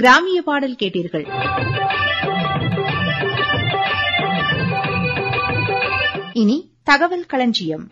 கிராமிய பாடல் கேட்டீர்கள் இனி தகவல் களஞ்சியம்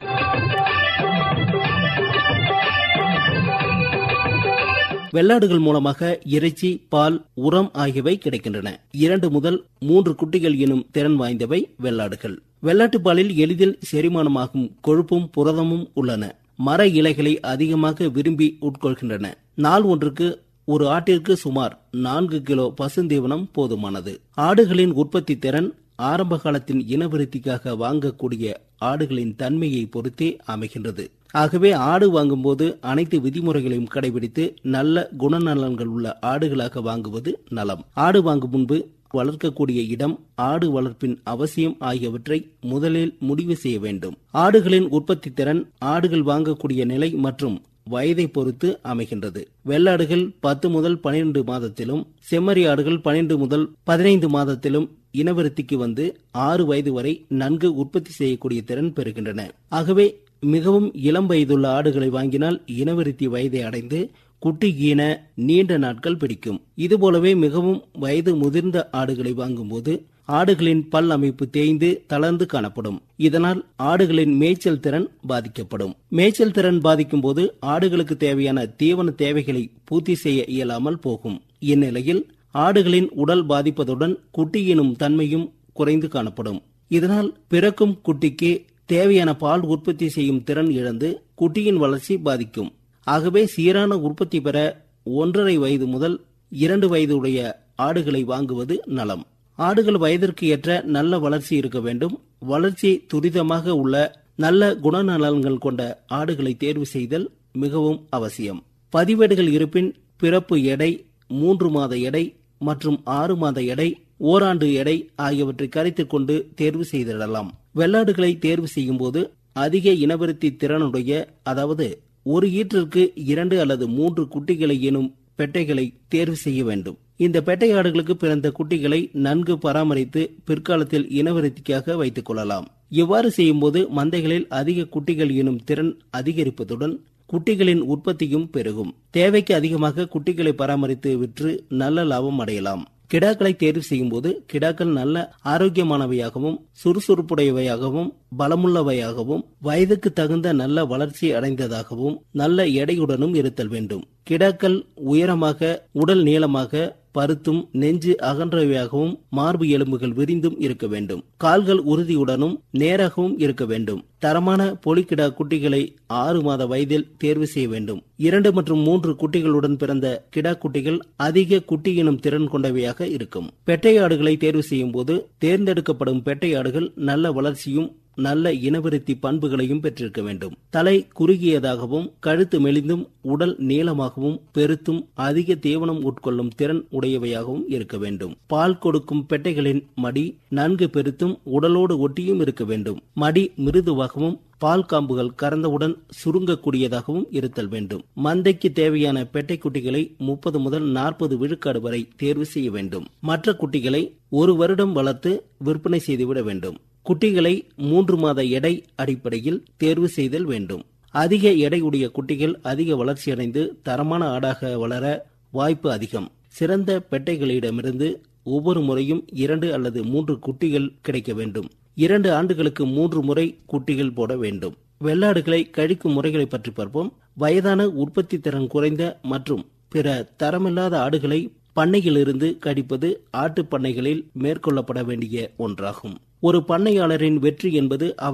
வெள்ளாடுகள் மூலமாக இறைச்சி பால் உரம் ஆகியவை கிடைக்கின்றன இரண்டு முதல் மூன்று குட்டிகள் எனும் திறன் வாய்ந்தவை வெள்ளாடுகள் வெள்ளாட்டுப் பாலில் எளிதில் செரிமானமாகும் கொழுப்பும் புரதமும் உள்ளன மர இலைகளை அதிகமாக விரும்பி உட்கொள்கின்றன நாள் ஒன்றுக்கு ஒரு ஆட்டிற்கு சுமார் நான்கு கிலோ பசுந்தீவனம் போதுமானது ஆடுகளின் உற்பத்தி திறன் ஆரம்ப காலத்தின் இனவிருத்திக்காக வாங்கக்கூடிய ஆடுகளின் தன்மையை பொறுத்தே அமைகின்றது ஆகவே ஆடு வாங்கும்போது அனைத்து விதிமுறைகளையும் கடைபிடித்து நல்ல குணநலன்கள் உள்ள ஆடுகளாக வாங்குவது நலம் ஆடு வாங்கும் முன்பு வளர்க்கக்கூடிய இடம் ஆடு வளர்ப்பின் அவசியம் ஆகியவற்றை முதலில் முடிவு செய்ய வேண்டும் ஆடுகளின் உற்பத்தி திறன் ஆடுகள் வாங்கக்கூடிய நிலை மற்றும் வயதை பொறுத்து அமைகின்றது வெள்ளாடுகள் பத்து முதல் பனிரெண்டு மாதத்திலும் செம்மறி ஆடுகள் பனிரெண்டு முதல் பதினைந்து மாதத்திலும் இனவிருத்திக்கு வந்து ஆறு வயது வரை நன்கு உற்பத்தி செய்யக்கூடிய திறன் பெறுகின்றன ஆகவே மிகவும் இளம் வயதுள்ள ஆடுகளை வாங்கினால் இனவிருத்தி வயதை அடைந்து குட்டி ஈன நீண்ட நாட்கள் பிடிக்கும் இதுபோலவே மிகவும் வயது முதிர்ந்த ஆடுகளை வாங்கும்போது ஆடுகளின் பல் அமைப்பு தேய்ந்து தளர்ந்து காணப்படும் இதனால் ஆடுகளின் மேய்ச்சல் திறன் பாதிக்கப்படும் மேய்ச்சல் திறன் பாதிக்கும் போது ஆடுகளுக்கு தேவையான தீவன தேவைகளை பூர்த்தி செய்ய இயலாமல் போகும் இந்நிலையில் ஆடுகளின் உடல் பாதிப்பதுடன் குட்டி எனும் தன்மையும் குறைந்து காணப்படும் இதனால் பிறக்கும் குட்டிக்கு தேவையான பால் உற்பத்தி செய்யும் திறன் இழந்து குட்டியின் வளர்ச்சி பாதிக்கும் ஆகவே சீரான உற்பத்தி பெற ஒன்றரை வயது முதல் இரண்டு வயது உடைய ஆடுகளை வாங்குவது நலம் ஆடுகள் வயதிற்கு ஏற்ற நல்ல வளர்ச்சி இருக்க வேண்டும் வளர்ச்சி துரிதமாக உள்ள நல்ல குணநலன்கள் கொண்ட ஆடுகளை தேர்வு செய்தல் மிகவும் அவசியம் பதிவேடுகள் இருப்பின் பிறப்பு எடை மூன்று மாத எடை மற்றும் ஆறு மாத எடை ஓராண்டு எடை ஆகியவற்றை கருத்தில் கொண்டு தேர்வு செய்திடலாம் வெள்ளாடுகளை தேர்வு செய்யும் போது அதிக இனவிருத்தி திறனுடைய அதாவது ஒரு ஈற்றிற்கு இரண்டு அல்லது மூன்று குட்டிகளை எனும் பெட்டைகளை தேர்வு செய்ய வேண்டும் இந்த பெட்டை ஆடுகளுக்கு பிறந்த குட்டிகளை நன்கு பராமரித்து பிற்காலத்தில் இனவிருத்திக்காக வைத்துக் கொள்ளலாம் இவ்வாறு செய்யும்போது மந்தைகளில் அதிக குட்டிகள் எனும் திறன் அதிகரிப்பதுடன் குட்டிகளின் உற்பத்தியும் பெருகும் தேவைக்கு அதிகமாக குட்டிகளை பராமரித்து விற்று நல்ல லாபம் அடையலாம் கிடாக்களை தேர்வு செய்யும் போது கிடாக்கள் நல்ல ஆரோக்கியமானவையாகவும் சுறுசுறுப்புடையவையாகவும் பலமுள்ளவையாகவும் வயதுக்கு தகுந்த நல்ல வளர்ச்சி அடைந்ததாகவும் நல்ல எடையுடனும் இருத்தல் வேண்டும் கிடாக்கள் உயரமாக உடல் நீளமாக பருத்தும் நெஞ்சு அகன்றவையாகவும் மார்பு எலும்புகள் விரிந்தும் இருக்க வேண்டும் கால்கள் உறுதியுடனும் நேராகவும் இருக்க வேண்டும் தரமான பொலிக்கிடா குட்டிகளை ஆறு மாத வயதில் தேர்வு செய்ய வேண்டும் இரண்டு மற்றும் மூன்று குட்டிகளுடன் பிறந்த கிடா குட்டிகள் அதிக குட்டி எனும் திறன் கொண்டவையாக இருக்கும் பெட்டை ஆடுகளை தேர்வு செய்யும் போது தேர்ந்தெடுக்கப்படும் பெட்டை ஆடுகள் நல்ல வளர்ச்சியும் நல்ல இனவிருத்தி பண்புகளையும் பெற்றிருக்க வேண்டும் தலை குறுகியதாகவும் கழுத்து மெலிந்தும் உடல் நீளமாகவும் பெருத்தும் அதிக தீவனம் உட்கொள்ளும் திறன் உடையவையாகவும் இருக்க வேண்டும் பால் கொடுக்கும் பெட்டைகளின் மடி நன்கு பெருத்தும் உடலோடு ஒட்டியும் இருக்க வேண்டும் மடி மிருதுவாகவும் பால் காம்புகள் கறந்தவுடன் சுருங்கக்கூடியதாகவும் இருத்தல் வேண்டும் மந்தைக்கு தேவையான பெட்டை குட்டிகளை முப்பது முதல் நாற்பது விழுக்காடு வரை தேர்வு செய்ய வேண்டும் மற்ற குட்டிகளை ஒரு வருடம் வளர்த்து விற்பனை செய்துவிட வேண்டும் குட்டிகளை மூன்று மாத எடை அடிப்படையில் தேர்வு செய்தல் வேண்டும் அதிக எடையுடைய குட்டிகள் அதிக வளர்ச்சியடைந்து தரமான ஆடாக வளர வாய்ப்பு அதிகம் சிறந்த பெட்டைகளிடமிருந்து ஒவ்வொரு முறையும் இரண்டு அல்லது மூன்று குட்டிகள் கிடைக்க வேண்டும் இரண்டு ஆண்டுகளுக்கு மூன்று முறை குட்டிகள் போட வேண்டும் வெள்ளாடுகளை கழிக்கும் முறைகளை பற்றி பார்ப்போம் வயதான உற்பத்தி திறன் குறைந்த மற்றும் பிற தரமில்லாத ஆடுகளை பண்ணையிலிருந்து கடிப்பது ஆட்டு பண்ணைகளில் மேற்கொள்ளப்பட வேண்டிய ஒன்றாகும் ஒரு பண்ணையாளரின் வெற்றி என்பது அவர்